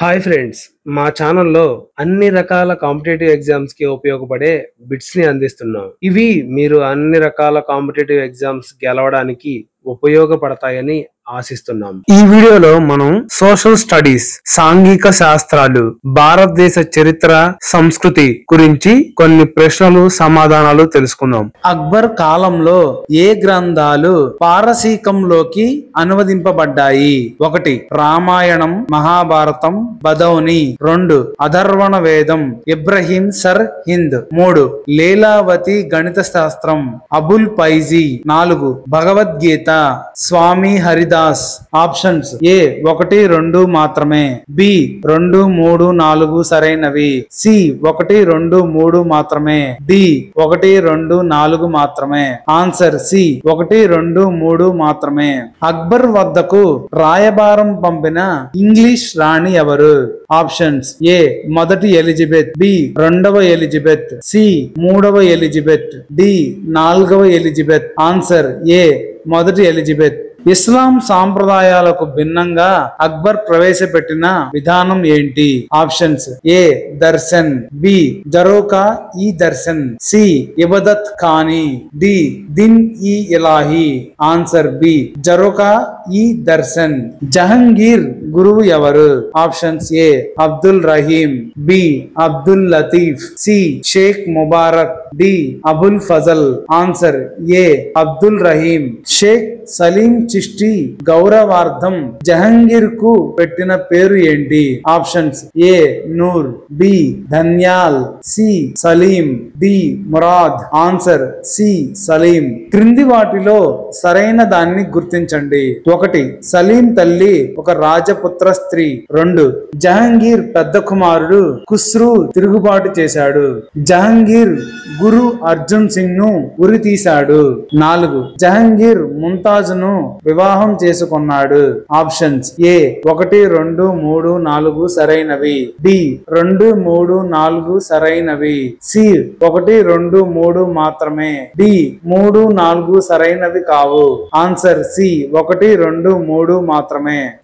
hi friends మా ఛానల్లో అన్ని రకాల కాంపిటేటివ్ ఎగ్జామ్స్ కి ఉపయోగపడే బిట్స్ ని అందిస్తున్నాం ఇవి మీరు అన్ని రకాల కాంపిటేటివ్ ఎగ్జామ్స్ గెలవడానికి ఉపయోగపడతాయని ఆశిస్తున్నాం ఈ వీడియోలో మనం సోషల్ స్టడీస్ సాంఘిక శాస్త్రాలు భారతదేశ చరిత్ర సంస్కృతి గురించి కొన్ని ప్రశ్నలు సమాధానాలు తెలుసుకుందాం అక్బర్ కాలంలో ఏ గ్రంథాలు పారసీకంలోకి అనువదింపబడ్డాయి ఒకటి రామాయణం మహాభారతం బదౌని రెండు అధర్వణ వేదం ఇబ్రహీం సర్ హింద్ మూడు లీలావతి గణిత శాస్త్రం అబుల్ పైజీ నాలుగు భగవద్గీత స్వామి హరిదాస్ ఆప్షన్స్ ఏ ఒకటి రెండు మాత్రమే బి రెండు మూడు నాలుగు సరైనవి సి ఒకటి రెండు మూడు మాత్రమే డి ఒకటి రెండు నాలుగు మాత్రమే ఆన్సర్ సి ఒకటి రెండు మూడు మాత్రమే అక్బర్ వద్దకు రాయబారం పంపిన ఇంగ్లీష్ రాణి ఎవరు ఆప్షన్స్ ఏ మొదటి ఎలిజబెత్ బి రెండవ ఎలిజబెత్ సి మూడవ ఎలిజబెత్ డి నాలుగవ ఎలిజబెత్ ఆన్సర్ ఏ మొదటి ఎలిజబెత్ ఇస్లాం సాంప్రదాయాలకు భిన్నంగా అక్బర్ ప్రవేశపెట్టిన విధానం ఏంటి options A Darshan B Jharokha ఈ దర్శన్ సి ఇబదత్ ఖానీ డి దిన్ ఈ ఇలాహి ఆన్సర్ బి జరోకా ఈ దర్శన్ జహంగీర్ గురువు ఎవరు options A Abdul Rahim B Abdul Latif C Sheikh Mubarak D Abul Fazal answer A Abdul Rahim Sheikh Salim Chishti గౌరవార్థం జహంగీర్ కు పెట్టిన పేరు ఏంటి options A Noor B Daniyal C Salim D Murad answer C Salim క్రింది వాటిలో సరైన దాన్ని గుర్తించండి ఒకటి సలీం తల్లి ఒక రాజపుత్ర స్త్రీ రెండు జహంగీర్ పెద్ద కుమారుడు ఖుస్రు తిరుగుబాటు చేశాడు జహంగీర్ గురు అర్జున్ సింగ్ ను ఉరి తీశాడు నాలుగు జహంగీర్ ముంతాజ్ ను వివాహం చేసుకున్నాడు ఆప్షన్స్ ఏ ఒకటి రెండు మూడు నాలుగు సరైనవి బి రెండు మూడు నాలుగు సరైనవి సి ఒకటి రెండు మూడు మాత్రమే డి మూడు నాలుగు సరైనవి కావు ఆన్సర్ సి ఒకటి రెండు మూడు మాత్రమే